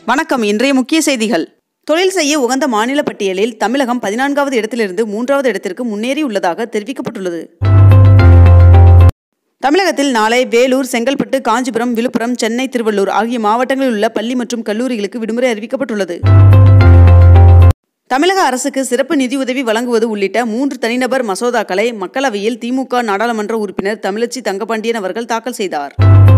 வணக்கம் இன்றைய முக்கிய செய்திகள் தொழில் செய்ய உகந்த மாநில பட்டியலில் தமிழகம் பதினான்காவது இடத்திலிருந்து மூன்றாவது இடத்திற்கு முன்னேறி உள்ளதாக தெரிவிக்கப்பட்டுள்ளது தமிழகத்தில் நாளை வேலூர் செங்கல்பட்டு காஞ்சிபுரம் விழுப்புரம் சென்னை திருவள்ளூர் ஆகிய மாவட்டங்களில் உள்ள பள்ளி மற்றும் கல்லூரிகளுக்கு விடுமுறை அறிவிக்கப்பட்டுள்ளது தமிழக அரசுக்கு சிறப்பு நிதியுதவி வழங்குவது உள்ளிட்ட மூன்று தனிநபர் மசோதாக்களை மக்களவையில் திமுக நாடாளுமன்ற உறுப்பினர் தமிழச்சி தங்கபாண்டியன் அவர்கள் தாக்கல் செய்தார்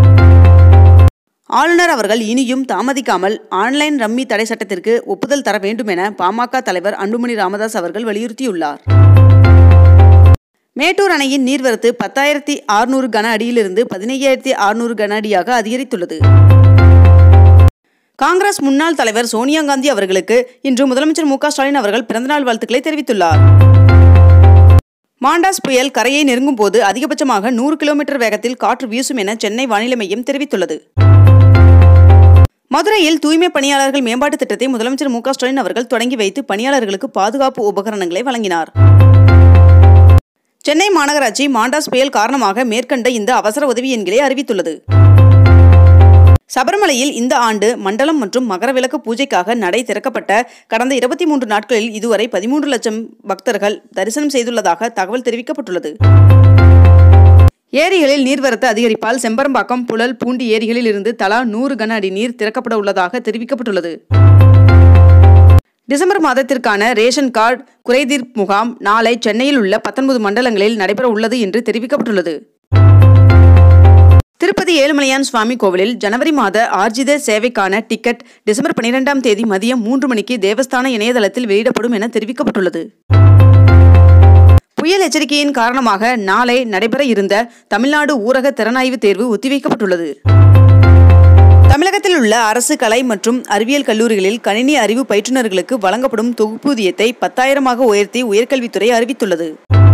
ஆளுநர் அவர்கள் இனியும் தாமதிக்காமல் ஆன்லைன் ரம்மி தடை சட்டத்திற்கு ஒப்புதல் தர வேண்டும் என பாமக தலைவர் அன்புமணி ராமதாஸ் அவர்கள் வலியுறுத்தியுள்ளார் மேட்டூர் அணையின் நீர்வரத்து பத்தாயிரத்தி அறுநூறு கன அடியிலிருந்து பதினையாயிரத்தி அறுநூறு கன அடியாக அதிகரித்துள்ளது காங்கிரஸ் முன்னாள் தலைவர் சோனியா காந்தி அவர்களுக்கு இன்று முதலமைச்சர் மு க ஸ்டாலின் அவர்கள் பிறந்தநாள் வாழ்த்துக்களை தெரிவித்துள்ளார் மாண்டாஸ் புயல் கரையை நெருங்கும் போது அதிகபட்சமாக நூறு கிலோமீட்டர் வேகத்தில் காற்று வீசும் என சென்னை வானிலை மையம் தெரிவித்துள்ளது மதுரையில் தூய்மை பணியாளர்கள் மேம்பாட்டு திட்டத்தை முதலமைச்சர் மு க ஸ்டாலின் அவர்கள் தொடங்கி வைத்து பணியாளர்களுக்கு பாதுகாப்பு உபகரணங்களை வழங்கினார் சென்னை மாநகராட்சி மாண்டாஸ் புயல் காரணமாக மேற்கண்ட இந்த அவசர உதவி எண்களை அறிவித்துள்ளது சபரிமலையில் இந்த ஆண்டு மண்டலம் மற்றும் மகரவிளக்கு பூஜைக்காக நடை திறக்கப்பட்ட கடந்த இருபத்தி மூன்று நாட்களில் இதுவரை பதிமூன்று லட்சம் பக்தர்கள் தரிசனம் செய்துள்ளதாக தகவல் தெரிவிக்கப்பட்டுள்ளது ஏரிகளில் நீர்வரத்து அதிகரிப்பால் செம்பரம்பாக்கம் புழல் பூண்டி ஏரிகளில் இருந்து தலா நூறு கன அடி நீர் திறக்கப்பட உள்ளதாக தெரிவிக்கப்பட்டுள்ளது டிசம்பர் மாதத்திற்கான ரேஷன் கார்டு குறைதீர்ப்பு முகாம் நாளை சென்னையில் உள்ள பத்தொன்பது மண்டலங்களில் நடைபெற உள்ளது என்று தெரிவிக்கப்பட்டுள்ளது திருப்பதி ஏழுமலையான் சுவாமி கோவிலில் ஜனவரி மாத ஆர்ஜித சேவைக்கான டிக்கெட் டிசம்பர் பனிரெண்டாம் தேதி மதியம் மூன்று மணிக்கு தேவஸ்தான இணையதளத்தில் வெளியிடப்படும் என தெரிவிக்கப்பட்டுள்ளது புயல் எச்சரிக்கையின் காரணமாக நாளை நடைபெற இருந்த தமிழ்நாடு ஊரக திறனாய்வு தேர்வு ஒத்திவைக்கப்பட்டுள்ளது தமிழகத்தில் உள்ள அரசு கலை மற்றும் அறிவியல் கல்லூரிகளில் கணினி அறிவு பயிற்றுநர்களுக்கு வழங்கப்படும் தொகுப்பூதியத்தை பத்தாயிரமாக உயர்த்தி உயர்கல்வித்துறை அறிவித்துள்ளது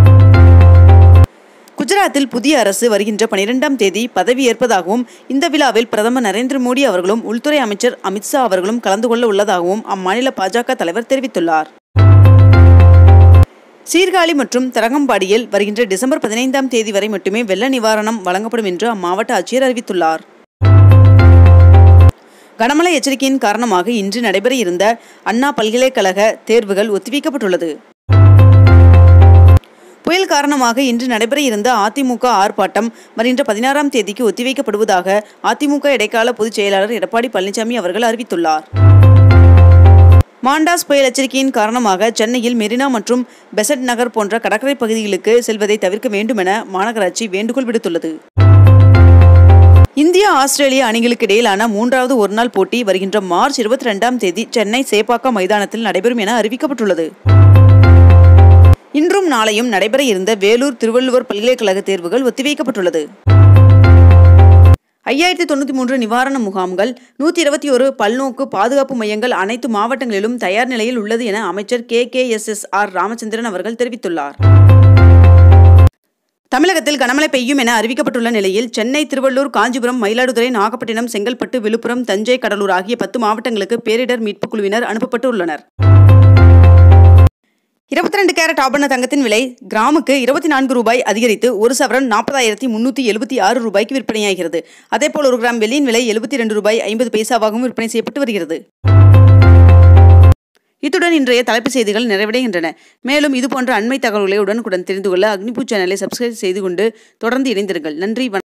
குஜராத்தில் புதிய அரசு வருகின்ற பனிரெண்டாம் தேதி பதவியேற்பதாகவும் இந்த விழாவில் பிரதமர் நரேந்திர மோடி அவர்களும் உள்துறை அமைச்சர் அமித்ஷா அவர்களும் கலந்து கொள்ள உள்ளதாகவும் அம்மாநில பாஜக தலைவர் தெரிவித்துள்ளார் சீர்காழி மற்றும் தரங்கம்பாடியில் வருகின்ற டிசம்பர் பதினைந்தாம் தேதி வரை மட்டுமே வெள்ள நிவாரணம் வழங்கப்படும் என்று அம்மாவட்ட ஆட்சியர் அறிவித்துள்ளார் கனமழை எச்சரிக்கையின் காரணமாக இன்று நடைபெற இருந்த அண்ணா பல்கலைக்கழக தேர்வுகள் ஒத்திவைக்கப்பட்டுள்ளது புயல் காரணமாக இன்று நடைபெற இருந்த அதிமுக ஆர்ப்பாட்டம் வருகின்ற பதினாறாம் தேதிக்கு ஒத்திவைக்கப்படுவதாக அதிமுக இடைக்கால பொதுச் செயலாளர் எடப்பாடி பழனிசாமி அவர்கள் அறிவித்துள்ளார் மாண்டாஸ் புயல் எச்சரிக்கையின் காரணமாக சென்னையில் மெரினா மற்றும் பெசட் நகர் போன்ற கடற்கரை பகுதிகளுக்கு செல்வதை தவிர்க்க வேண்டும் என மாநகராட்சி வேண்டுகோள் விடுத்துள்ளது இந்தியா ஆஸ்திரேலியா அணிகளுக்கு இடையிலான மூன்றாவது ஒருநாள் போட்டி வருகின்ற மார்ச் இருபத்தி ரெண்டாம் தேதி சென்னை சேப்பாக்கம் மைதானத்தில் நடைபெறும் என அறிவிக்கப்பட்டுள்ளது இன்றும் நாளையும் நடைபெற இருந்த வேலூர் திருவள்ளுவர் பல்கலைக்கழக தேர்வுகள் ஒத்திவைக்கப்பட்டுள்ளது ஐயாயிரத்தி தொண்ணூற்றி மூன்று நிவாரண முகாம்கள் நூற்றி இருபத்தி ஒரு பல்நோக்கு பாதுகாப்பு மையங்கள் அனைத்து மாவட்டங்களிலும் தயார் நிலையில் உள்ளது என அமைச்சர் K K S S R Ramachandran அவர்கள் தெரிவித்துள்ளார் தமிழகத்தில் கனமழை பெய்யும் என அறிவிக்கப்பட்டுள்ள நிலையில் சென்னை திருவள்ளூர் காஞ்சிபுரம் மயிலாடுதுறை நாகப்பட்டினம் செங்கல்பட்டு விழுப்புரம் தஞ்சை கடலூர் ஆகிய பத்து மாவட்டங்களுக்கு பேரிடர் மீட்புக் குழுவினர் அனுப்பப்பட்டு உள்ளனர் இருபத்தி ரெண்டு கேரட் ஆபரண தங்கத்தின் விலை கிராமுக்கு இருபத்தி நான்கு ரூபாய் அதிகரித்து ஒரு சவரன் நாற்பதாயிரத்தி முன்னூற்றி எழுபத்தி ஆறு ரூபாய்க்கு விற்பனையாகிறது அதேபோல் ஒரு கிராம் வெள்ளியின் விலை எழுபத்தி ரெண்டு ரூபாய் ஐம்பது பைசாவாகவும் விற்பனை செய்யப்பட்டு வருகிறது இத்துடன் இன்றைய தலைப்புச் செய்திகள் நிறைவடைகின்றன மேலும் இதுபோன்ற அண்மை தகவல்களை உடனுக்குடன் தெரிந்து கொள்ள அக்னிபூ சேனலை சப்ஸ்கிரைப் செய்து கொண்டு தொடர்ந்து இணைந்திருங்கள் நன்றி